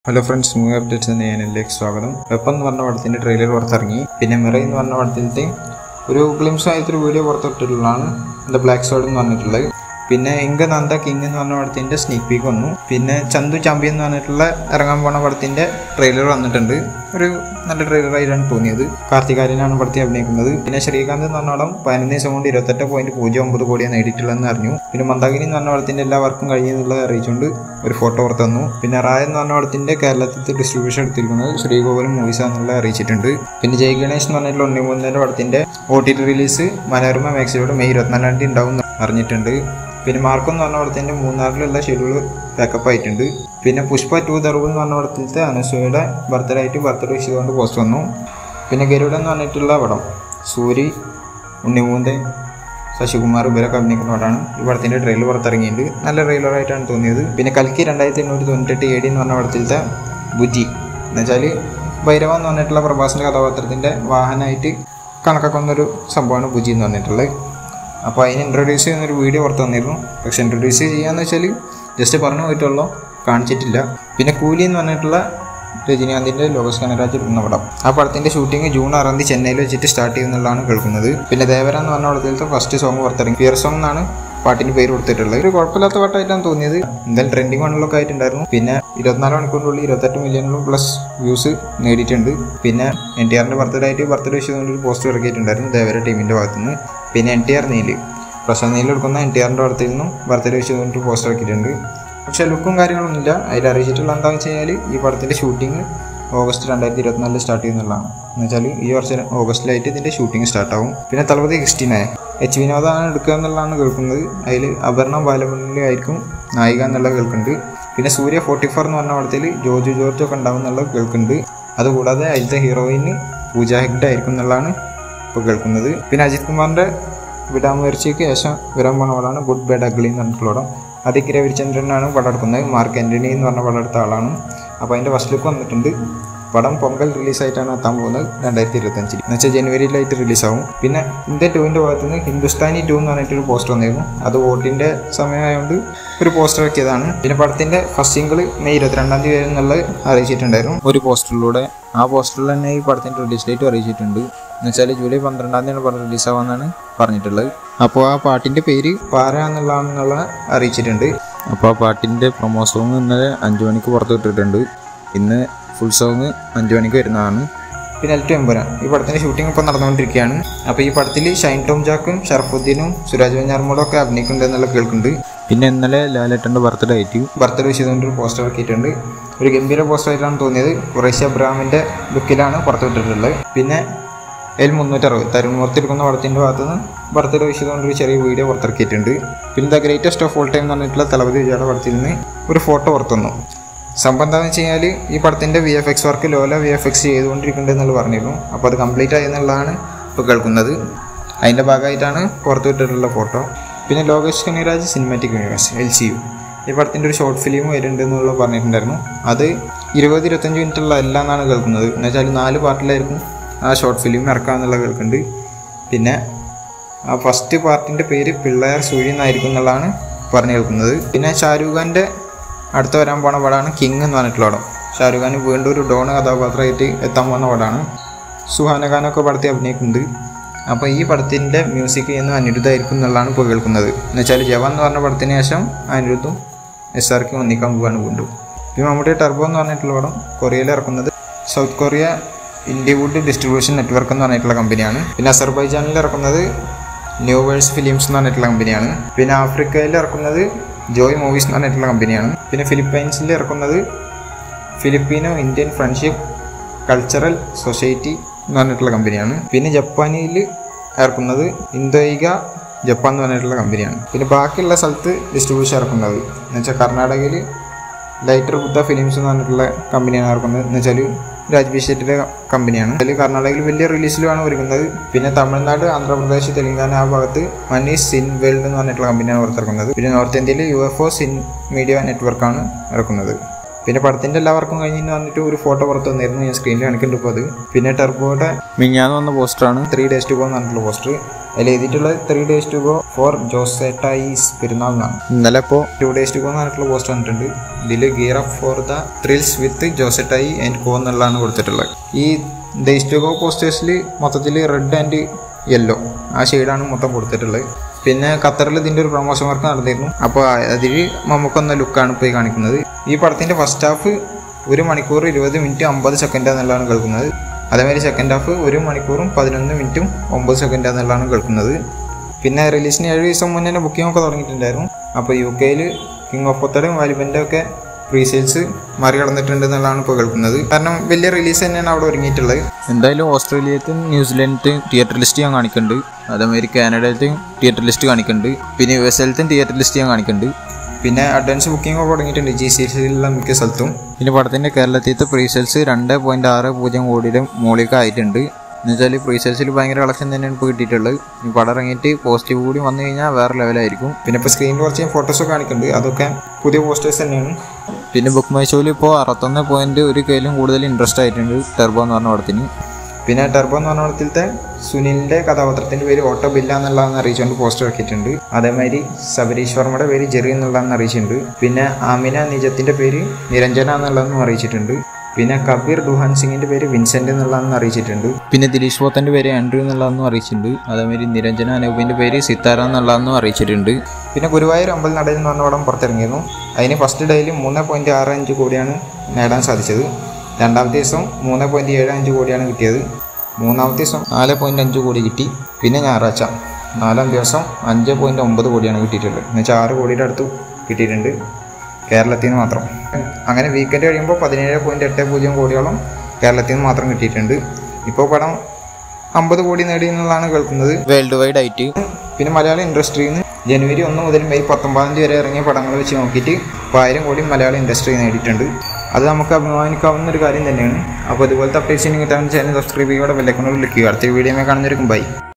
hello friends movie updates എന്ന ചാനലിലേക്ക് സ്വാഗതം വെപ്പം എന്ന് പറഞ്ഞ പടത്തിൻ്റെ ട്രെയിലർ പുറത്തിറങ്ങി പിന്നെ മിറ എന്ന് പറഞ്ഞ പടത്തിലത്തെ ഒരു ഗ്ലിംസ് ആയിട്ടൊരു വീഡിയോ പുറത്തിട്ടുള്ളതാണ് ദ ബ്ലാക്ക് സോഡ് എന്ന് പറഞ്ഞിട്ടുള്ളത് പിന്നെ ഇങ്ക നന്ദ കിങ് എന്ന് പറഞ്ഞ പടത്തിൻ്റെ സ്നീക്ക് പീക്ക് വന്നു പിന്നെ ചന്തു ചാമ്പ്യൻ എന്ന് പറഞ്ഞിട്ടുള്ള ഇറങ്ങാൻ പോണ പടത്തിൻ്റെ ട്രെയിലർ വന്നിട്ടുണ്ട് ഒരു നല്ല ട്രെയിലർ ആയിട്ടാണ് തോന്നിയത് കാർത്തികാര്യനാണ് പടത്തിൽ അഭിനയിക്കുന്നത് പിന്നെ ശ്രീകാന്ത് എന്ന് പറഞ്ഞ പടം പതിനൊന്ന് ദിവസം കൊണ്ട് ഇരുപത്തെട്ട് പോയിന്റ് പൂജ്യം ഒമ്പത് കോടിയാണ് നേടിയിട്ടുള്ളതെന്ന് അറിഞ്ഞു പിന്നെ മന്ദാകിനി എന്ന് പറഞ്ഞ പടത്തിൻ്റെ എല്ലാ വർക്കും കഴിഞ്ഞെന്നുള്ളത് അറിയിച്ചുകൊണ്ട് ഒരു ഫോട്ടോ പുറത്തു തന്നു പിന്നെ റായ എന്ന് പറഞ്ഞ പടത്തിൻ്റെ കേരളത്തിൽ ഡിസ്ട്രിബ്യൂഷൻ എടുത്തിരിക്കുന്നത് ശ്രീഗോകുലം മൂവീസ് എന്നുള്ള അറിയിച്ചിട്ടുണ്ട് പിന്നെ ജയ് ഗണേഷ് എന്ന് പറഞ്ഞിട്ടുള്ള ഉണ്ണിമൂന്നിൻ്റെ പടത്തിൻ്റെ O T T release Manorama മാക്സിലോട് മെയ് ഇരുപത്തിനാലാം തീയതി ഉണ്ടാവും എന്ന് അറിഞ്ഞിട്ടുണ്ട് പിന്നെ മാർക്കം എന്ന് പറഞ്ഞ പടത്തിൻ്റെ മൂന്നാറിലുള്ള ഷെഡ്യൂൾ ബാക്കപ്പ് ആയിട്ടുണ്ട് പിന്നെ പുഷ്പ ടു ദർവ് എന്ന് പറഞ്ഞ പടത്തിലത്തെ അനുസൂയയുടെ ബർത്ത്ഡേ ആയിട്ട് ബർത്ത്ഡേ വിഷ് ചെയ്തുകൊണ്ട് പോസ്റ്റ് വന്നു പിന്നെ ഗരുഡൻ എന്ന് പറഞ്ഞിട്ടുള്ള പടം സൂരി ഉണ്ണിമൂന്തൻ ശശികുമാർ ഇവരൊക്കെ അഭിനയിക്കുന്ന പടമാണ് ഈ പടത്തിൻ്റെ ട്രെയിലർ പുറത്തിറങ്ങിയിട്ടുണ്ട് നല്ല ട്രെയിലർ ആയിട്ടാണ് തോന്നിയത് പിന്നെ കൽക്കി രണ്ടായിരത്തി എണ്ണൂറ്റി തൊണ്ണൂറ്റെട്ട് എ ഡി എന്ന് പറഞ്ഞ പടത്തിലത്തെ ബുജി എന്നുവെച്ചാൽ ഭൈരവ എന്ന് പറഞ്ഞിട്ടുള്ള പ്രഭാസിൻ്റെ കഥാപാത്രത്തിൻ്റെ വാഹനമായിട്ട് കണക്കാക്കുന്നൊരു സംഭവമാണ് ബുജി എന്ന് പറഞ്ഞിട്ടുള്ളത് അപ്പോൾ അതിന് ഇൻട്രൊഡ്യൂസ് ചെയ്യുന്നൊരു വീഡിയോ പുറത്ത് വന്നിരുന്നു പക്ഷെ ഇൻട്രൊഡ്യൂസ് ചെയ്യാന്ന് വെച്ചാൽ ജസ്റ്റ് പറഞ്ഞു പോയിട്ടുള്ളൂ കാണിച്ചിട്ടില്ല പിന്നെ കൂലി എന്ന് പറഞ്ഞിട്ടുള്ള രജനീകാന്തിൻ്റെ ലോകസ് കനരാജ് എന്ന പടം ആ പടത്തിൻ്റെ ഷൂട്ടിംഗ് ജൂൺ ആറാം തീയതി ചെന്നൈയിൽ വെച്ചിട്ട് സ്റ്റാർട്ട് ചെയ്യുന്നുള്ളതാണ് കേൾക്കുന്നത് പിന്നെ ദേവര എന്ന് പറഞ്ഞ പടത്തിലത്തെ ഫസ്റ്റ് സോങ് പുറത്തിറങ്ങി ഫിയർ സോങ് എന്നാണ് പാട്ടിന് പേര് കൊടുത്തിട്ടുള്ളത് ഒരു കുഴപ്പമില്ലാത്ത പാട്ടായിട്ടാണ് തോന്നിയത് എന്തായാലും ട്രെൻഡിങ് വണ്ണിലൊക്കെ ആയിട്ടുണ്ടായിരുന്നു പിന്നെ ഇരുപത്തിനാല് മണിക്കൂറിനുള്ളിൽ ഇരുപത്തെട്ട് മില്യണിലും പ്ലസ് വ്യൂസ് നേടിയിട്ടുണ്ട് പിന്നെ എൻ ടി ആറിൻ്റെ ബർത്ത്ഡേ ആയിട്ട് ബർത്ത്ഡേ വിഷ് ഒരു പോസ്റ്റ് ഇറക്കിയിട്ടുണ്ടായിരുന്നു ദേവര ടീമിൻ്റെ ഭാഗത്തുനിന്ന് പിന്നെ N T R Neel Prashanth Neel എടുക്കുന്ന എൻ ടി ആറിൻ്റെ പടത്തിൽ നിന്നും ബർത്ത്ഡേ വിഷ് ഒരു പോസ്റ്റ് ഇറക്കിയിട്ടുണ്ട് പക്ഷേ ലുക്കും കാര്യങ്ങളൊന്നുമില്ല അതിൽ അറിയിച്ചിട്ടുള്ള എന്താണെന്ന് വെച്ച് കഴിഞ്ഞാൽ ഈ പടത്തിൻ്റെ ഷൂട്ടിംഗ് ഓഗസ്റ്റ് രണ്ടായിരത്തി ഇരുപത്തിനാലിൽ സ്റ്റാർട്ട് ചെയ്യുന്നുള്ളതാണ് എന്ന് വെച്ചാൽ ഈ വർഷം ഓഗസ്റ്റിലായിട്ട് ഇതിൻ്റെ ഷൂട്ടിംഗ് സ്റ്റാർട്ട് ആവും പിന്നെ തളപതി ക്രിസ്റ്റീനായ എച്ച് വിനോദാണ് എടുക്കുക എന്നുള്ളതാണ് കേൾക്കുന്നത് അതിൽ അപർണ ബാലമുരളി ആയിരിക്കും നായിക എന്നുള്ളത് കേൾക്കുന്നുണ്ട് പിന്നെ സൂര്യ ഫോർട്ടി ഫോർ എന്ന് പറഞ്ഞ പടത്തിൽ ജോർജ് ജോർജ് ഒക്കെ ഉണ്ടാവും എന്നുള്ളത് കേൾക്കുന്നുണ്ട് അതുകൂടാതെ അതിലത്തെ ഹീറോയിന് പൂജ ഹെഗ്ഡെ ആയിരിക്കും എന്നുള്ളതാണ് ഇപ്പോൾ കേൾക്കുന്നത് പിന്നെ അജിത് കുമാറിൻ്റെ വിടാമുയർച്ചയ്ക്ക് ശേഷം വരാൻ പോണ പടമാണ് ഗുഡ് ബാഡ് അഗ്ലി എന്ന് പറഞ്ഞിട്ടുള്ള പടം അതിക്ക് രവിചന്ദ്രനാണ് പടം എടുക്കുന്നത് മാർക്ക് ആൻ്റണി എന്ന് പറഞ്ഞ പടം എടുത്ത ആളാണ് അപ്പോൾ അതിൻ്റെ ഫസ്റ്റ് ലുക്ക് വന്നിട്ടുണ്ട് പടം പൊങ്കൽ റിലീസായിട്ടാണ് എത്താൻ പോകുന്നത് രണ്ടായിരത്തി ഇരുപത്തഞ്ചിൽ എന്ന് വെച്ചാൽ ജനുവരിയിലായിട്ട് റിലീസാവും പിന്നെ ഇന്ത്യൻ ടൂവിൻ്റെ ഭാഗത്ത് നിന്ന് ഹിന്ദുസ്ഥാനി ടു എന്ന് പറഞ്ഞിട്ടൊരു പോസ്റ്റർ വന്നിരുന്നു അത് വോട്ടിൻ്റെ സമയമായതുകൊണ്ട് ഒരു പോസ്റ്റർ ഇറക്കിയതാണ് പിന്നെ പടത്തിൻ്റെ ഫസ്റ്റ് സിംഗിൾ മെയ് ഇരുപത്തിരണ്ടാം തീയതി എന്നുള്ളത് അറിയിച്ചിട്ടുണ്ടായിരുന്നു ഒരു പോസ്റ്ററിലൂടെ ആ പോസ്റ്ററിൽ തന്നെ ഈ പടത്തിൻ്റെ റിലീസ് ഡേറ്റ് അറിയിച്ചിട്ടുണ്ട് എന്നുവെച്ചാൽ ജൂലൈ പന്ത്രണ്ടാം തീയതിയാണ് പടം റിലീസാവാന്നാണ് പറഞ്ഞിട്ടുള്ളത് അപ്പോൾ ആ പാട്ടിൻ്റെ പേര് പാര എന്നുള്ളതാണെന്നുള്ള അറിയിച്ചിട്ടുണ്ട് അപ്പോൾ ആ പാട്ടിൻ്റെ പ്രൊമോ സോങ് ഇന്നലെ അഞ്ച് മണിക്ക് പുറത്ത് വിട്ടിട്ടുണ്ട് ഇന്ന് ഫുൾ സോങ് അഞ്ച് മണിക്ക് വരുന്നതാണ് പിന്നെ എൽ ടു എമ്പുരാൻ ഈ പടത്തിൻ്റെ ഷൂട്ടിംഗ് ഇപ്പോൾ നടന്നുകൊണ്ടിരിക്കുകയാണ് അപ്പോൾ ഈ പടത്തിൽ ഷൈൻ ടോം ജാക്കും ഷറഫുദ്ദീനും സുരാജ് വെഞ്ഞാർമോളും ഒക്കെ അഭിനയിക്കുന്നുണ്ട് എന്നുള്ള കേൾക്കുന്നുണ്ട് പിന്നെ ഇന്നലെ ലാലേട്ടൻ്റെ ബർത്ത്ഡേ ആയിട്ട് ബർത്ത്ഡേ വിഷ് ചെയ്തുകൊണ്ട് ഒരു പോസ്റ്റർ ഇറക്കിയിട്ടുണ്ട് ഒരു ഗംഭീര പോസ്റ്റർ ആയിട്ടാണ് തോന്നിയത് കുറേശ്ശെ അബ്രാമിൻ്റെ ലുക്കിലാണ് പുറത്ത് വിട്ടിട്ടുള്ളത് പിന്നെ എൽ മുന്നൂറ്ററുപത് തരുൺമൂർത്തി എടുക്കുന്ന പടത്തിൻ്റെ ഭാഗത്ത് നിന്ന് ബർത്ത്ഡേ വിഷ് ചെയ്തുകൊണ്ട് ഒരു ചെറിയ വീഡിയോ പുറത്തിറക്കിയിട്ടുണ്ട് പിന്നെ the greatest of all time എന്ന് പറഞ്ഞിട്ടുള്ള തലപതി വിജയുടെ പടത്തിൽ നിന്ന് ഒരു ഫോട്ടോ പുറത്തു വന്നു സംഭവം എന്താണെന്ന് വെച്ച് കഴിഞ്ഞാൽ ഈ പടത്തിൻ്റെ V F X work Lola V F X ചെയ്തുകൊണ്ടിരിക്കുന്നുണ്ട് എന്നുള്ള പറഞ്ഞിരുന്നു അപ്പോൾ അത് കംപ്ലീറ്റ് ആയി എന്നുള്ളതാണ് ഇപ്പോൾ കേൾക്കുന്നത് അതിൻ്റെ ഭാഗമായിട്ടാണ് പുറത്തു വിട്ടിട്ടുള്ള ഫോട്ടോ പിന്നെ Lokesh Kanagaraj cinematic universe L C U ഈ പടത്തിൻ്റെ ഒരു ഷോർട്ട് ഫിലിം വരുന്നുണ്ട് എന്നുള്ള പറഞ്ഞിട്ടുണ്ടായിരുന്നു അത് ഇരുപത് ഇരുപത്തഞ്ച് മിനിറ്റുള്ള എല്ലാം എന്നാണ് കേൾക്കുന്നത് എന്ന് വെച്ചാൽ നാല് പാർട്ടിലായിരിക്കും ആ ഷോർട്ട് ഫിലിം ഇറക്കാമെന്നുള്ള കേൾക്കുന്നുണ്ട് പിന്നെ ആ ഫസ്റ്റ് പാർട്ടിൻ്റെ പേര് പിള്ളേർ സൂര്യ എന്നായിരിക്കും എന്നുള്ളതാണ് പറഞ്ഞു കേൾക്കുന്നത് പിന്നെ ഷാരൂഖ് ഖാൻ്റെ അടുത്ത് വരാൻ പോണ പടമാണ് കിങ് എന്ന് പറഞ്ഞിട്ടുള്ള പടം ഷാരൂഖ് ഖാൻ വീണ്ടും ഒരു ഡോൺ കഥാപാത്രമായിട്ട് എത്താൻ പോകുന്ന പടമാണ് സുഹാന ഖാനൊക്കെ പടത്തിൽ അഭിനയിക്കുന്നുണ്ട് അപ്പോൾ ഈ പടത്തിൻ്റെ മ്യൂസിക് എന്ന് അനിരുദ്ധായിരിക്കും എന്നുള്ളതാണ് ഇപ്പോൾ കേൾക്കുന്നത് എന്ന് വെച്ചാൽ ജവാൻ എന്ന് പറഞ്ഞ പടത്തിന് ശേഷം അനിരുദ്ധും എസ് ആർക്കും ഒന്നിക്കാൻ പോവാണ് വീണ്ടും പിന്നെ നമ്മുടെ ടർബോ എന്ന് പറഞ്ഞിട്ടുള്ള പടം കൊറിയയിൽ ഇറക്കുന്നത് south Korea Indywood distribution network എന്ന് പറഞ്ഞിട്ടുള്ള കമ്പനിയാണ് പിന്നെ അസർബൈജാനിൽ ഇറക്കുന്നത് ന്യൂ വേൾഡ്സ് ഫിലിംസ് എന്ന് പറഞ്ഞിട്ടുള്ള കമ്പനിയാണ് പിന്നെ ആഫ്രിക്കയിൽ ഇറക്കുന്നത് ജോയ് മൂവീസ് എന്ന് പറഞ്ഞിട്ടുള്ള കമ്പനിയാണ് പിന്നെ ഫിലിപ്പൈൻസിൽ ഇറക്കുന്നത് Filipino Indian friendship cultural society എന്ന് പറഞ്ഞിട്ടുള്ള കമ്പനിയാണ് പിന്നെ ജപ്പാനിൽ ഇറക്കുന്നത് ഇന്തോയിക ജപ്പാൻ എന്ന് പറഞ്ഞിട്ടുള്ള കമ്പനിയാണ് പിന്നെ ബാക്കിയുള്ള സ്ഥലത്ത് ഡിസ്ട്രിബ്യൂഷൻ ഇറക്കുന്നത് എന്ന് വെച്ചാൽ കർണാടകയിൽ ലൈറ്റർ ബുദ്ധ ഫിലിംസ് എന്ന് പറഞ്ഞിട്ടുള്ള കമ്പനിയാണ് ഇറക്കുന്നത് എന്ന് വെച്ചാൽ രാജ്ബി ഷെട്ടിയുടെ കമ്പനിയാണ് അതിൽ കർണാടകയിൽ വലിയ റിലീസിലുമാണ് ഒരുക്കുന്നത് പിന്നെ തമിഴ്നാട് ആന്ധ്രാപ്രദേശ് തെലങ്കാന ആ ഭാഗത്ത് മനീഷ് സിൻ വേൾഡ് എന്ന് പറഞ്ഞിട്ടുള്ള കമ്പനിയാണ് പുറത്തിറക്കുന്നത് പിന്നെ നോർത്ത് ഇന്ത്യയിൽ U F O cine media നെറ്റ്വർക്കാണ് ഇറക്കുന്നത് പിന്നെ പടത്തിന്റെ എല്ലാ വർക്കും കഴിഞ്ഞ് വന്നിട്ട് ഒരു ഫോട്ടോ പുറത്ത് വന്നിരുന്നു ഞാൻ സ്ക്രീനിൽ കാണിക്കുന്നുണ്ട് ഇപ്പോൾ അത് പിന്നെ ടെർബോയുടെ മിഞ്ഞാന്ന് വന്ന പോസ്റ്ററാണ് ത്രീ ഡേയ്സ് ടു ഗോ എന്ന് പറഞ്ഞിട്ടുള്ള പോസ്റ്റർ അതിൽ എഴുതിയിട്ടുള്ളത് three days to go for Josettayi's Perunnal എന്നാണ് ഇന്നലെ ഇപ്പോൾ ടു ഡേയ്സ് ടു ഗോ എന്ന് പറഞ്ഞിട്ടുള്ള പോസ്റ്റർ വന്നിട്ടുണ്ട് ഇതിൽ gear up for the thrills with Josettayi and co എന്നുള്ളതാണ് കൊടുത്തിട്ടുള്ളത് ഈ ഡേയ്സ് ടു ഗോ പോസ്റ്റേഴ്സിൽ മൊത്തത്തിൽ റെഡ് ആൻഡ് യെല്ലോ ആ ഷെയ്ഡാണ് മൊത്തം കൊടുത്തിട്ടുള്ളത് പിന്നെ ഖത്തറിൽ ഇതിൻ്റെ ഒരു പ്രൊമോഷൻ വർക്ക് നടന്നിരുന്നു അപ്പോൾ അതിൽ നമുക്കൊന്ന ലുക്കാണ് ഇപ്പോൾ ഈ കാണിക്കുന്നത് ഈ പടത്തിൻ്റെ ഫസ്റ്റ് ഹാഫ് ഒരു മണിക്കൂർ ഇരുപത് മിനിറ്റ് അമ്പത് സെക്കൻഡ് എന്നുള്ളതാണ് കേൾക്കുന്നത് അതേമാതിരി സെക്കൻഡ് ഹാഫ് ഒരു മണിക്കൂറും പതിനൊന്ന് മിനിറ്റും ഒമ്പത് സെക്കൻഡ് എന്നുള്ളതാണ് കേൾക്കുന്നത് പിന്നെ റിലീസിന് ഏഴ് ദിവസം മുന്നേ തന്നെ ബുക്കിംഗ് ഒക്കെ തുടങ്ങിയിട്ടുണ്ടായിരുന്നു അപ്പോൾ യു കെയിൽ കിങ് ഓഫ് കൊത്തടും വാലിബൻ്റെ ഒക്കെ പ്രീ സെയിൽസ് മറികടന്നിട്ടുണ്ട് എന്നുള്ളതാണ് ഇപ്പോൾ കേൾക്കുന്നത് കാരണം വലിയ റിലീസ് തന്നെയാണ് അവിടെ ഒരുങ്ങിയിട്ടുള്ളത് എന്തായാലും ഓസ്ട്രേലിയത്തും ന്യൂസിലൻഡത്തും തിയേറ്റർ ലിസ്റ്റ് ഞാൻ കാണിക്കുന്നുണ്ട് അതേമാതിരി കാനഡയിലത്തെയും തിയേറ്റർ ലിസ്റ്റ് കാണിക്കുന്നുണ്ട് പിന്നെ യു എസ് എല്ലത്തെയും തിയേറ്റർ ലിസ്റ്റ് ഞാൻ കാണിക്കുന്നുണ്ട് പിന്നെ അഡ്വാൻസ് ബുക്കിംഗ് ഒക്കെ തുടങ്ങിയിട്ടുണ്ട് ജി സി സിയിലുള്ള മിക്ക സ്ഥലത്തും പിന്നെ പടത്തിൻ്റെ കേരളത്തിലത്തെ പ്രീ സെയിൽസ് രണ്ട് പോയിൻറ്റ് ആറ് പൂജ്യം കോടിയുടെ മുകളിലേക്ക് ആയിട്ടുണ്ട് എന്നുവെച്ചാൽ പ്രീ സെയിൽസിൽ ഭയങ്കര കളക്ഷൻ തന്നെയാണ് ഇപ്പോൾ കിട്ടിയിട്ടുള്ളത് ഈ പടം ഇറങ്ങിയിട്ട് പോസിറ്റീവ് കൂടി വന്നു കഴിഞ്ഞാൽ വേറെ ലെവലായിരിക്കും പിന്നെ ഇപ്പോൾ സ്ക്രീനിൽ കുറച്ച് ഫോട്ടോസൊക്കെ കാണിക്കുന്നുണ്ട് അതൊക്കെ പുതിയ പോസ്റ്റേഴ്സ് തന്നെയാണ് പിന്നെ ബുക്ക് മൈ ഷോയിൽ ഇപ്പോൾ അറുപത്തൊന്ന് പോയിന്റ് ഒരു കയ്യിലും കൂടുതൽ ഇൻട്രസ്റ്റ് ആയിട്ടുണ്ട് ടെർബോ എന്ന് പറഞ്ഞ പടത്തിന് പിന്നെ ടെർബോ എന്ന് പറഞ്ഞ പടത്തിലത്തെ സുനിലിൻ്റെ കഥാപാത്രത്തിൻ്റെ പേര് ഓട്ടോ ബില്ല എന്നുള്ളതെന്ന് അറിയിച്ചുകൊണ്ട് പോസ്റ്റർ ഇറക്കിയിട്ടുണ്ട് അതേമാതിരി സബരീഷ് വർമ്മയുടെ പേര് ജെറി എന്നുള്ളതെന്ന് അറിയിച്ചിട്ടുണ്ട് പിന്നെ ആമിന നിജത്തിൻ്റെ പേര് നിരഞ്ജന എന്നുള്ളതെന്നും അറിയിച്ചിട്ടുണ്ട് പിന്നെ കബീർ ഡുഹാൻ സിംഗിന്റെ പേര് വിൻസെന്റ് എന്നുള്ളതെന്ന് അറിയിച്ചിട്ടുണ്ട് പിന്നെ ദിലീഷ് പോത്തന്റെ പേര് ആൻഡ്രൂ എന്നുള്ളതെന്നും അറിയിച്ചിട്ടുണ്ട് അതേമാതിരി നിരഞ്ജന അനൂപിന്റെ പേര് സിത്താര എന്നുള്ളതെന്നും അറിയിച്ചിട്ടുണ്ട് പിന്നെ ഗുരുവായൂർ അമ്പൽ നടയിൽ എന്ന് പറഞ്ഞ പടം പുറത്തിറങ്ങിയിരുന്നു അതിന് ഫസ്റ്റ് ഡേയിൽ മൂന്ന് പോയിന്റ് ആറ് അഞ്ച് കോടിയാണ് നേടാൻ സാധിച്ചത് രണ്ടാമത്തെ ദിവസം മൂന്ന് പോയിന്റ് ഏഴ് അഞ്ച് കോടിയാണ് കിട്ടിയത് മൂന്നാമത്തെ ദിവസം നാല് പോയിന്റ് അഞ്ച് കോടി കിട്ടി പിന്നെ ഞായറാഴ്ച നാലാം ദിവസം അഞ്ച് പോയിന്റ് ഒമ്പത് കോടിയാണ് കിട്ടിയിട്ടുള്ളത് എന്നുവെച്ചാൽ ആറ് കോടിയുടെ അടുത്ത് കിട്ടിയിട്ടുണ്ട് കേരളത്തിൽ നിന്ന് മാത്രം അങ്ങനെ വീക്കെൻഡ് കഴിയുമ്പോൾ പതിനേഴ് പോയിന്റ് എട്ട് പൂജ്യം കോടിയോളം കേരളത്തിൽ നിന്ന് മാത്രം കിട്ടിയിട്ടുണ്ട് ഇപ്പോൾ പടം അമ്പത് കോടി നേടി എന്നുള്ളതാണ് കേൾക്കുന്നത് വേൾഡ് വൈഡ് ആയിട്ട് പിന്നെ മലയാള ഇൻഡസ്ട്രിയിൽ നിന്ന് ജനുവരി ഒന്ന് മുതൽ മെയ് പത്തൊമ്പതാം തീയതി വരെ ഇറങ്ങിയ പടങ്ങൾ വെച്ച് നോക്കിയിട്ട് ഇപ്പോൾ ആയിരം കോടി മലയാള ഇൻഡസ്ട്രി നേടിയിട്ടുണ്ട് അത് നമുക്ക് അഭിമാനിക്കാവുന്ന ഒരു കാര്യം തന്നെയാണ് അപ്പോൾ ഇതുപോലത്തെ അപ്ഡേറ്റ്സിന് കിട്ടാൻ ചാനൽ സബ്സ്ക്രൈബ് ചെയ്യുക ബെല്ലൈക്കണോട് ക്ലിക്ക് ചെയ്യുക അടുത്ത വീഡിയോ കാണുന്നവർക്കും ബൈ